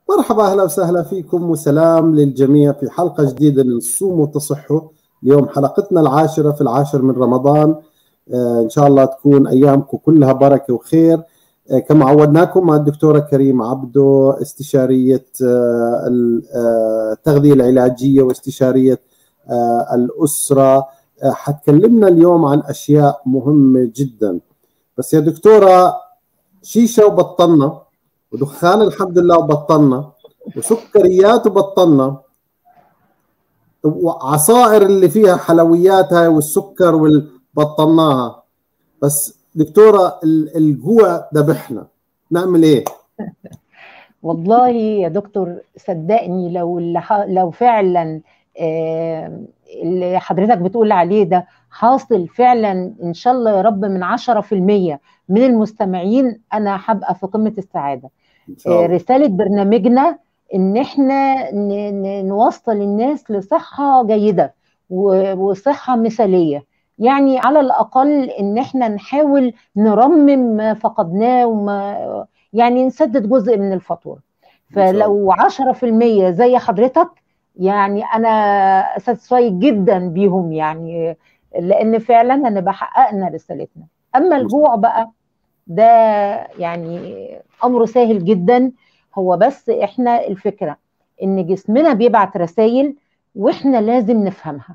مرحبا اهلا وسهلا فيكم وسلام للجميع في حلقه جديده من صوموا وتصحوا اليوم حلقتنا العاشره في العاشر من رمضان آه ان شاء الله تكون ايامكم كلها بركه وخير آه كما عودناكم مع الدكتوره كريم عبدو استشاريه آه التغذيه العلاجيه واستشاريه الاسره حتكلمنا اليوم عن اشياء مهمه جدا بس يا دكتوره شيشه وبطلنا ودخان الحمد لله وبطلنا وسكريات وبطلنا وعصائر اللي فيها حلويات هاي والسكر والبطلناها بس دكتوره الجوع ذبحنا نعمل ايه؟ والله يا دكتور صدقني لو لو فعلا اللي حضرتك بتقول عليه ده حاصل فعلا ان شاء الله يا رب من 10% من المستمعين انا هبقى في قمه السعاده رساله برنامجنا ان احنا نوصل الناس لصحه جيده وصحه مثاليه يعني على الاقل ان احنا نحاول نرمم ما فقدناه وما يعني نسدد جزء من الفاتوره فلو 10% زي حضرتك يعني انا ساتسفايد جدا بيهم يعني لان فعلا انا بحققنا رسالتنا اما الجوع بقى ده يعني امر سهل جدا هو بس احنا الفكره ان جسمنا بيبعت رسائل واحنا لازم نفهمها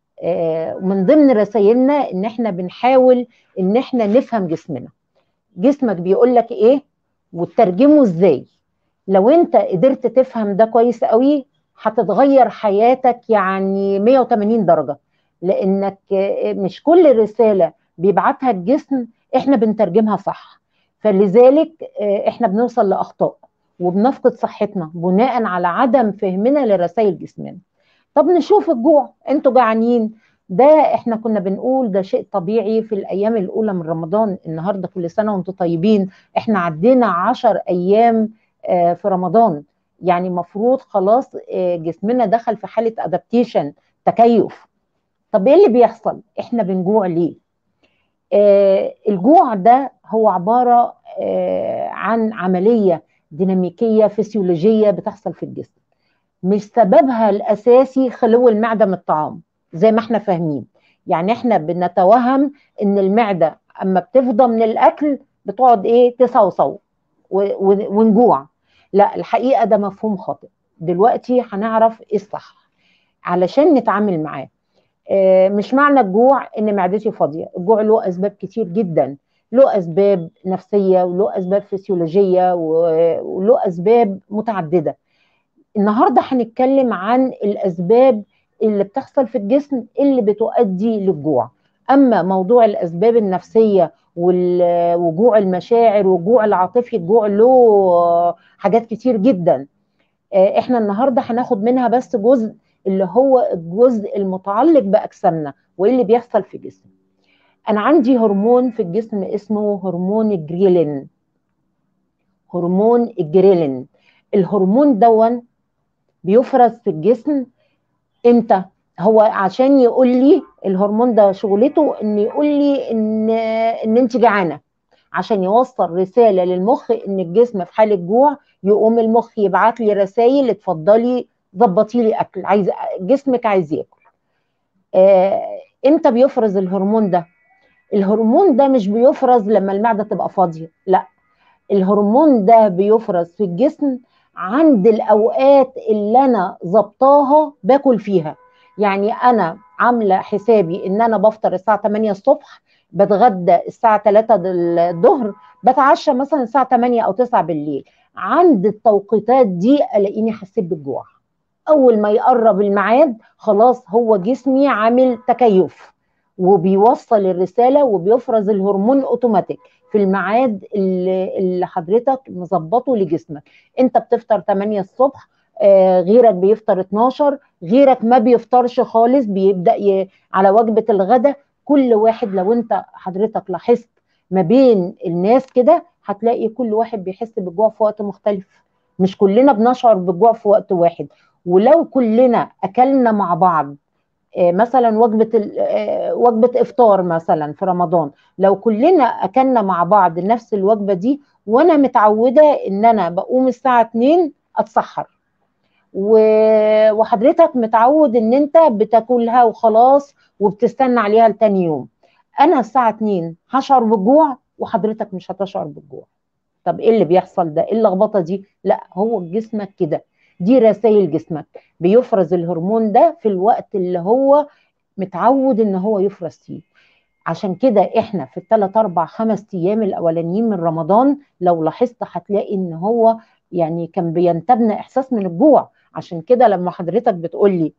من ضمن رسائلنا ان احنا بنحاول ان احنا نفهم جسمنا جسمك بيقول لك ايه وتترجمه ازاي لو انت قدرت تفهم ده كويس قوي هتتغير حياتك يعني 180 درجه لانك مش كل رساله بيبعتها الجسم احنا بنترجمها صح فلذلك احنا بنوصل لاخطاء وبنفقد صحتنا بناء على عدم فهمنا لرسائل جسمنا طب نشوف الجوع انتوا جعانين ده احنا كنا بنقول ده شيء طبيعي في الايام الاولى من رمضان النهارده كل سنه وانتم طيبين احنا عدينا 10 ايام في رمضان يعني مفروض خلاص جسمنا دخل في حاله ادابتيشن تكيف طب ايه اللي بيحصل احنا بنجوع ليه آه الجوع ده هو عباره آه عن عمليه ديناميكيه فسيولوجيه بتحصل في الجسم مش سببها الاساسي خلو المعده من الطعام زي ما احنا فاهمين يعني احنا بنتوهم ان المعده اما بتفضى من الاكل بتقعد ايه تصوصو ونجوع لا الحقيقه ده مفهوم خاطئ دلوقتي هنعرف ايه الصح علشان نتعامل معاه مش معنى الجوع ان معدتي فاضيه الجوع له اسباب كتير جدا له اسباب نفسيه وله اسباب فسيولوجيه وله اسباب متعدده النهارده هنتكلم عن الاسباب اللي بتحصل في الجسم اللي بتؤدي للجوع اما موضوع الاسباب النفسيه وجوع المشاعر والجوع العاطفي الجوع له حاجات كتير جدا احنا النهارده هناخد منها بس جزء اللي هو الجزء المتعلق باجسامنا وايه اللي بيحصل في الجسم انا عندي هرمون في الجسم اسمه هرمون الجريلين هرمون الجريلين الهرمون دون بيفرز في الجسم امتى هو عشان يقول لي الهرمون ده شغلته ان يقول لي ان ان انت جعانه عشان يوصل رساله للمخ ان الجسم في حاله جوع يقوم المخ يبعت لي رسائل اتفضلي ظبطي لي اكل عايز جسمك عايز ياكل آه، امتى بيفرز الهرمون ده الهرمون ده مش بيفرز لما المعده تبقى فاضيه لا الهرمون ده بيفرز في الجسم عند الاوقات اللي انا ظبطاها باكل فيها يعني انا عامله حسابي ان انا بفطر الساعه 8 الصبح بتغدى الساعه 3 الظهر بتعشى مثلا الساعه 8 او 9 بالليل عند التوقيتات دي الاقيني حسيت بالجوع اول ما يقرب الميعاد خلاص هو جسمي عامل تكيف وبيوصل الرساله وبيفرز الهرمون اوتوماتيك في الميعاد اللي, اللي حضرتك مظبطه لجسمك انت بتفطر 8 الصبح آه غيرك بيفطر 12 غيرك ما بيفطرش خالص بيبدا ي... على وجبه الغداء كل واحد لو انت حضرتك لاحظت ما بين الناس كده هتلاقي كل واحد بيحس بالجوع في وقت مختلف مش كلنا بنشعر بالجوع في وقت واحد ولو كلنا اكلنا مع بعض مثلا وجبه وجبه افطار مثلا في رمضان لو كلنا اكلنا مع بعض نفس الوجبه دي وانا متعوده ان انا بقوم الساعه 2 اتسحر وحضرتك متعود ان انت بتاكلها وخلاص وبتستنى عليها لتاني يوم انا الساعه 2 هشعر بالجوع وحضرتك مش هتشعر بالجوع طب ايه اللي بيحصل ده ايه اللخبطه دي لا هو جسمك كده دي رسائل جسمك بيفرز الهرمون ده في الوقت اللي هو متعود ان هو يفرز فيه عشان كده احنا في الثلاث اربع خمس ايام الاولانيين من رمضان لو لاحظت هتلاقي ان هو يعني كان بينتابنا احساس من الجوع عشان كده لما حضرتك بتقولي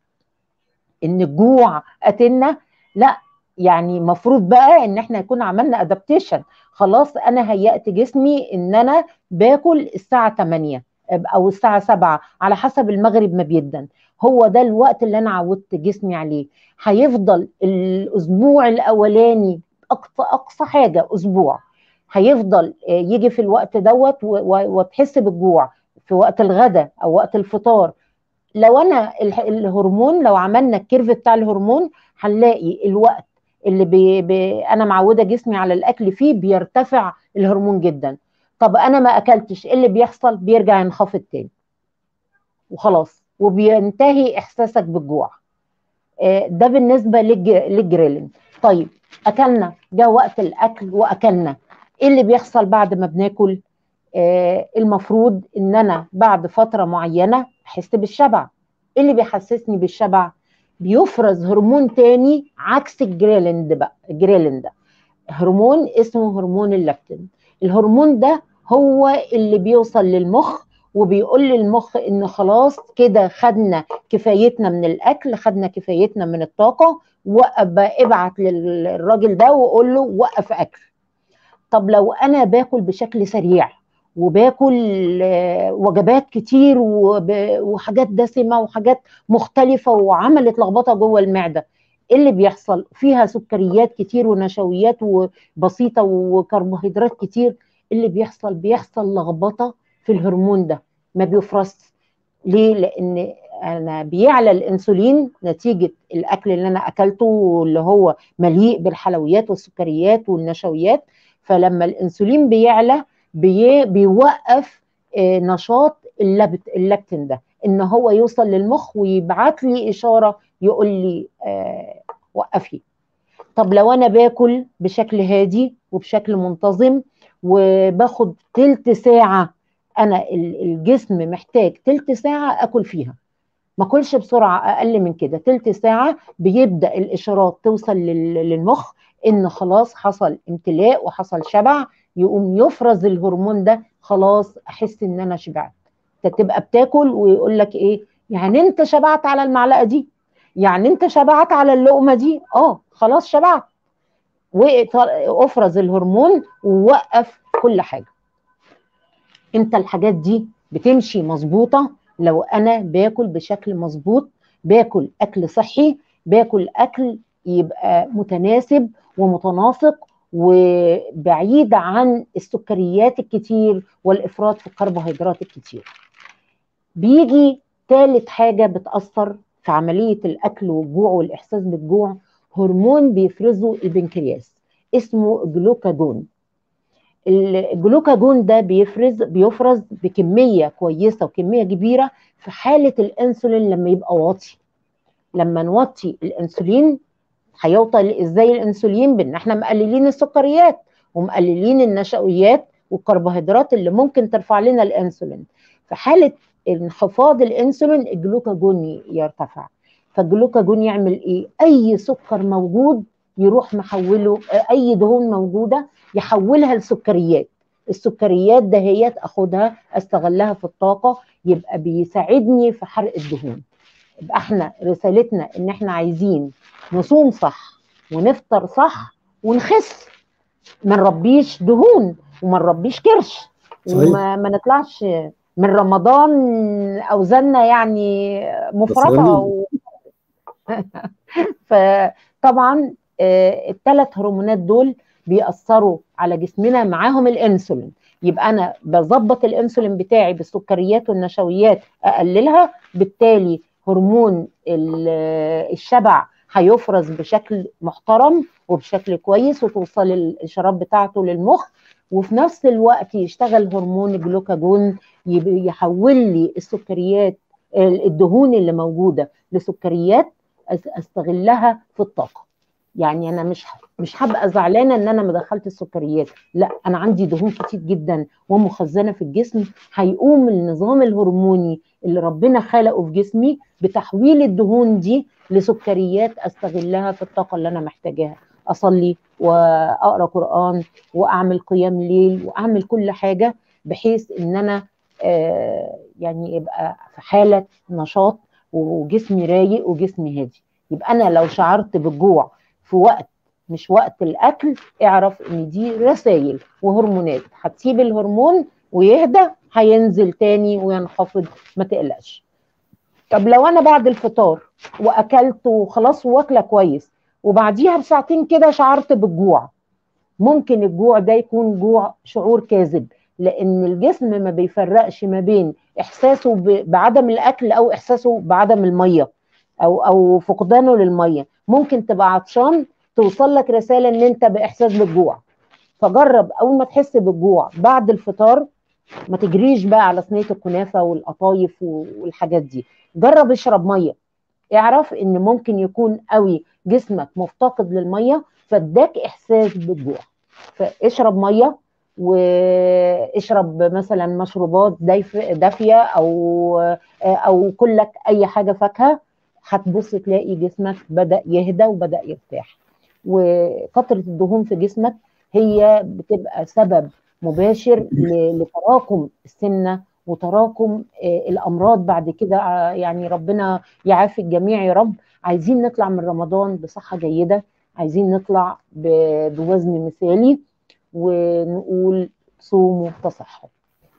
ان الجوع قتلنا لا يعني مفروض بقى ان احنا يكون عملنا ادابتيشن خلاص انا هيأت جسمي ان انا باكل الساعه 8 او الساعه 7 على حسب المغرب ما بيدن هو ده الوقت اللي انا عودت جسمي عليه هيفضل الاسبوع الاولاني اقصى اقصى حاجه اسبوع هيفضل يجي في الوقت دوت وتحس بالجوع في وقت الغداء او وقت الفطار لو انا الهرمون لو عملنا الكيرف بتاع الهرمون هنلاقي الوقت اللي بي بي انا معوده جسمي على الاكل فيه بيرتفع الهرمون جدا طب انا ما اكلتش ايه اللي بيحصل بيرجع ينخفض تاني وخلاص وبينتهي احساسك بالجوع ده بالنسبه للجريلين طيب اكلنا جاء وقت الاكل واكلنا ايه اللي بيحصل بعد ما بناكل آه المفروض ان انا بعد فتره معينه احس بالشبع ايه اللي بيحسسني بالشبع بيفرز هرمون تاني عكس الجريلين ده بقى الجريلين ده هرمون اسمه هرمون اللابتين الهرمون ده هو اللي بيوصل للمخ وبيقول للمخ ان خلاص كده خدنا كفايتنا من الاكل خدنا كفايتنا من الطاقه وابعت للراجل ده وقول له وقف اكل طب لو انا باكل بشكل سريع وباكل وجبات كتير وحاجات دسمه وحاجات مختلفه وعملت لخبطه جوه المعده ايه اللي بيحصل فيها سكريات كتير ونشويات بسيطه وكربوهيدرات كتير اللي بيحصل بيحصل لخبطه في الهرمون ده ما بيفرز ليه لان انا بيعلى الانسولين نتيجه الاكل اللي انا اكلته اللي هو مليء بالحلويات والسكريات والنشويات فلما الانسولين بيعلى بي بيوقف نشاط اللابتين ده ان هو يوصل للمخ ويبعت لي اشاره يقول لي آه وقفي طب لو انا باكل بشكل هادي وبشكل منتظم وباخد تلت ساعه انا الجسم محتاج تلت ساعه اكل فيها ما اكلش بسرعه اقل من كده تلت ساعه بيبدا الاشارات توصل للمخ ان خلاص حصل امتلاء وحصل شبع يقوم يفرز الهرمون ده خلاص احس ان انا شبعت انت تبقى بتاكل ويقول لك ايه يعني انت شبعت على المعلقه دي يعني انت شبعت على اللقمه دي اه خلاص شبعت وافرز الهرمون ووقف كل حاجه امتى الحاجات دي بتمشي مظبوطه لو انا باكل بشكل مظبوط باكل اكل صحي باكل اكل يبقى متناسب ومتناسق وبعيد عن السكريات الكتير والافراط في الكربوهيدرات الكتير بيجي ثالث حاجه بتاثر في عمليه الاكل والجوع والاحساس بالجوع هرمون بيفرزه البنكرياس اسمه جلوكاجون الجلوكاجون ده بيفرز بيفرز بكميه كويسه وكميه كبيره في حاله الانسولين لما يبقى واطي لما نوطي الانسولين هيوصل ازاي الانسولين بان احنا مقللين السكريات ومقللين النشويات والكربوهيدرات اللي ممكن ترفع لنا الانسولين في حاله انخفاض الانسولين الجلوكاجون يرتفع فالجلوكاجون يعمل ايه اي سكر موجود يروح محوله اي دهون موجوده يحولها لسكريات السكريات دهيت اخدها استغلها في الطاقه يبقى بيساعدني في حرق الدهون يبقى احنا رسالتنا ان احنا عايزين نصوم صح ونفطر صح ونخس ما نربيش دهون وما نربيش كرش وما ما نطلعش من رمضان اوزاننا يعني مفرطه و... فطبعا الثلاث هرمونات دول بيأثروا على جسمنا معاهم الانسولين يبقى انا بظبط الانسولين بتاعي بالسكريات والنشويات اقللها بالتالي هرمون الشبع هيفرز بشكل محترم وبشكل كويس وتوصل الاشارات بتاعته للمخ وفي نفس الوقت يشتغل هرمون الجلوكاجون يحول لي السكريات الدهون اللي موجوده لسكريات استغلها في الطاقه يعني انا مش مش هبقى زعلانه ان انا ما دخلت السكريات لا انا عندي دهون كتير جدا ومخزنه في الجسم هيقوم النظام الهرموني اللي ربنا خلقه في جسمي بتحويل الدهون دي لسكريات استغلها في الطاقه اللي انا محتاجاها اصلي واقرا قران واعمل قيام ليل واعمل كل حاجه بحيث ان انا آه يعني يبقى في حاله نشاط وجسمي رايق وجسمي هادي يبقى انا لو شعرت بالجوع في وقت مش وقت الاكل اعرف ان دي رسائل وهرمونات هتسيب الهرمون ويهدى هينزل تاني وينخفض ما تقلقش طب لو انا بعد الفطار واكلت وخلاص واكله كويس وبعديها بساعتين كده شعرت بالجوع ممكن الجوع ده يكون جوع شعور كاذب لان الجسم ما بيفرقش ما بين احساسه بعدم الاكل او احساسه بعدم الميه او او فقدانه للميه ممكن تبقى عطشان توصل لك رساله ان انت باحساس بالجوع فجرب اول ما تحس بالجوع بعد الفطار ما تجريش بقى على صينيه الكنافه والقطايف والحاجات دي جرب اشرب ميه اعرف ان ممكن يكون قوي جسمك مفتقد للميه فاداك احساس بالجوع فاشرب ميه واشرب مثلا مشروبات دافيه او او كلك اي حاجه فاكهه هتبص تلاقي جسمك بدا يهدى وبدا يرتاح وكثره الدهون في جسمك هي بتبقى سبب مباشر لتراكم السمنه وتراكم الامراض بعد كده يعني ربنا يعافي الجميع يا رب عايزين نطلع من رمضان بصحه جيده عايزين نطلع بوزن مثالي ونقول صوموا تصحوا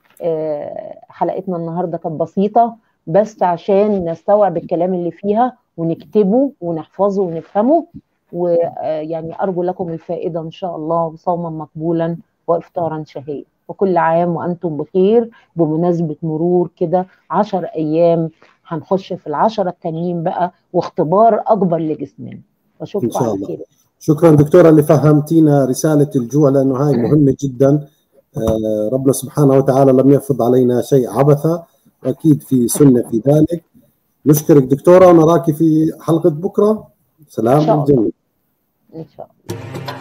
حلقتنا النهارده كانت بسيطه بس عشان نستوعب الكلام اللي فيها ونكتبه ونحفظه ونفهمه ويعني ارجو لكم الفائده ان شاء الله صوما مقبولا وافطارا شهيا وكل عام وانتم بخير بمناسبه مرور كده 10 ايام هنخش في العشرة التانيين بقى واختبار اكبر لجسمنا واشوفكم على خير شكرا دكتوره اللي فهمتينا رساله الجوع لانه هاي مهمه جدا آه ربنا سبحانه وتعالى لم يفرض علينا شيء عبثا واكيد في سنه في ذلك نشكرك دكتوره ونراك في حلقه بكره سلام إن شاء الله. ان شاء الله